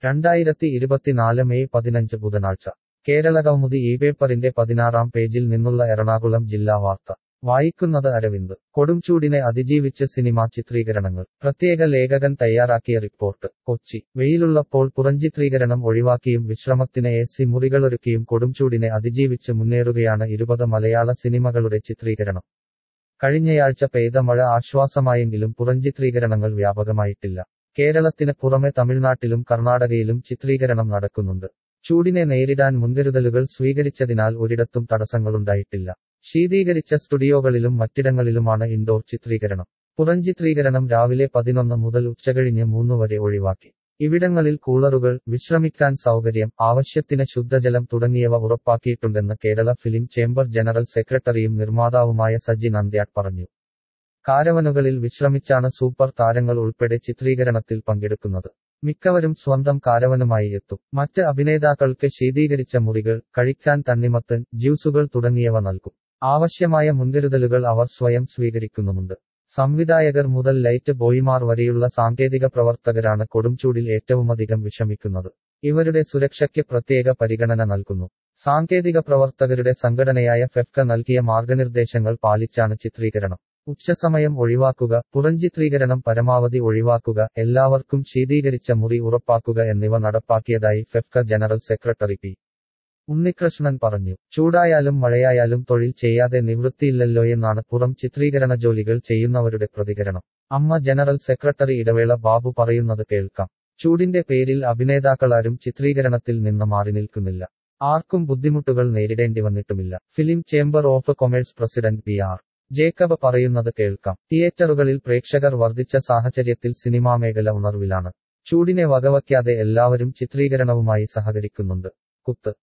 രണ്ടായിരത്തി ഇരുപത്തിനാല് മെയ് പതിനഞ്ച് ബുധനാഴ്ച കേരള കൗമുദി ഈ പേപ്പറിന്റെ പതിനാറാം പേജിൽ നിന്നുള്ള എറണാകുളം ജില്ലാ വാർത്ത വായിക്കുന്നത് അരവിന്ദ് കൊടുംചൂടിനെ അതിജീവിച്ച് സിനിമാ ചിത്രീകരണങ്ങൾ പ്രത്യേക ലേഖകൻ തയ്യാറാക്കിയ റിപ്പോർട്ട് കൊച്ചി വെയിലുള്ളപ്പോൾ പുറംചിത്രീകരണം ഒഴിവാക്കിയും വിശ്രമത്തിന് എ സി മുറികളൊരുക്കിയും കൊടുംചൂടിനെ അതിജീവിച്ച് മുന്നേറുകയാണ് ഇരുപത് മലയാള സിനിമകളുടെ ചിത്രീകരണം കഴിഞ്ഞയാഴ്ച പെയ്ത മഴ ആശ്വാസമായെങ്കിലും പുറംചിത്രീകരണങ്ങൾ വ്യാപകമായിട്ടില്ല കേരളത്തിന് പുറമെ തമിഴ്നാട്ടിലും കർണാടകയിലും ചിത്രീകരണം നടക്കുന്നുണ്ട് ചൂടിനെ നേരിടാൻ മുൻകരുതലുകൾ സ്വീകരിച്ചതിനാൽ ഒരിടത്തും തടസ്സങ്ങളുണ്ടായിട്ടില്ല ശീതീകരിച്ച സ്റ്റുഡിയോകളിലും മറ്റിടങ്ങളിലുമാണ് ഇൻഡോർ ചിത്രീകരണം പുറംചിത്രീകരണം രാവിലെ പതിനൊന്ന് മുതൽ ഉച്ചകഴിഞ്ഞ് മൂന്ന് വരെ ഒഴിവാക്കി ഇവിടങ്ങളിൽ കൂളറുകൾ വിശ്രമിക്കാൻ സൗകര്യം ആവശ്യത്തിന് ശുദ്ധജലം തുടങ്ങിയവ ഉറപ്പാക്കിയിട്ടുണ്ടെന്ന് കേരള ഫിലിം ചേംബർ ജനറൽ സെക്രട്ടറിയും നിർമ്മാതാവുമായ സജി നന്ദ്യാട്ട് പറഞ്ഞു കാരവനുകളിൽ വിശ്രമിച്ചാണ് സൂപ്പർ താരങ്ങൾ ഉൾപ്പെടെ ചിത്രീകരണത്തിൽ പങ്കെടുക്കുന്നത് മിക്കവരും സ്വന്തം കാരവനുമായി എത്തും മറ്റ് അഭിനേതാക്കൾക്ക് ശീതീകരിച്ച മുറികൾ കഴിക്കാൻ തണ്ണിമത്തൻ ജ്യൂസുകൾ തുടങ്ങിയവ നൽകും ആവശ്യമായ മുൻകരുതലുകൾ അവർ സ്വയം സ്വീകരിക്കുന്നുമുണ്ട് സംവിധായകർ മുതൽ ലൈറ്റ് ബോയിമാർ വരെയുള്ള സാങ്കേതിക പ്രവർത്തകരാണ് കൊടുംചൂടിൽ ഏറ്റവുമധികം വിഷമിക്കുന്നത് ഇവരുടെ സുരക്ഷയ്ക്ക് പ്രത്യേക പരിഗണന നൽകുന്നു സാങ്കേതിക പ്രവർത്തകരുടെ സംഘടനയായ ഫെഫ്ക നൽകിയ മാർഗനിർദ്ദേശങ്ങൾ പാലിച്ചാണ് ചിത്രീകരണം ഉച്ചസമയം ഒഴിവാക്കുക പുറംചിത്രീകരണം പരമാവധി ഒഴിവാക്കുക എല്ലാവർക്കും ശീതീകരിച്ച മുറി ഉറപ്പാക്കുക എന്നിവ നടപ്പാക്കിയതായി FEFKA general secretary P Unnikrishnan പറഞ്ഞു ചൂടായാലും മഴയായാലും തൊഴിൽ ചെയ്യാതെ നിവൃത്തിയില്ലല്ലോയെന്നാണ് പുറം ചിത്രീകരണ ജോലികൾ ചെയ്യുന്നവരുടെ പ്രതികരണം അമ്മ ജനറൽ സെക്രട്ടറി ഇടവേള ബാബു പറയുന്നത് കേൾക്കാം ചൂടിന്റെ പേരിൽ അഭിനേതാക്കളാരും ചിത്രീകരണത്തിൽ നിന്ന് മാറി നിൽക്കുന്നില്ല ആർക്കും ബുദ്ധിമുട്ടുകൾ നേരിടേണ്ടി വന്നിട്ടുമില്ല film chamber of commerce president P R Jacob പറയുന്നത് കേൾക്കാം തിയേറ്ററുകളിൽ പ്രേക്ഷകർ വർദ്ധിച്ച സാഹചര്യത്തിൽ സിനിമാ മേഖല ഉണർവിലാണ് ചൂടിനെ വകവയ്ക്കാതെ എല്ലാവരും ചിത്രീകരണവുമായി സഹകരിക്കുന്നുണ്ട് കുത്ത്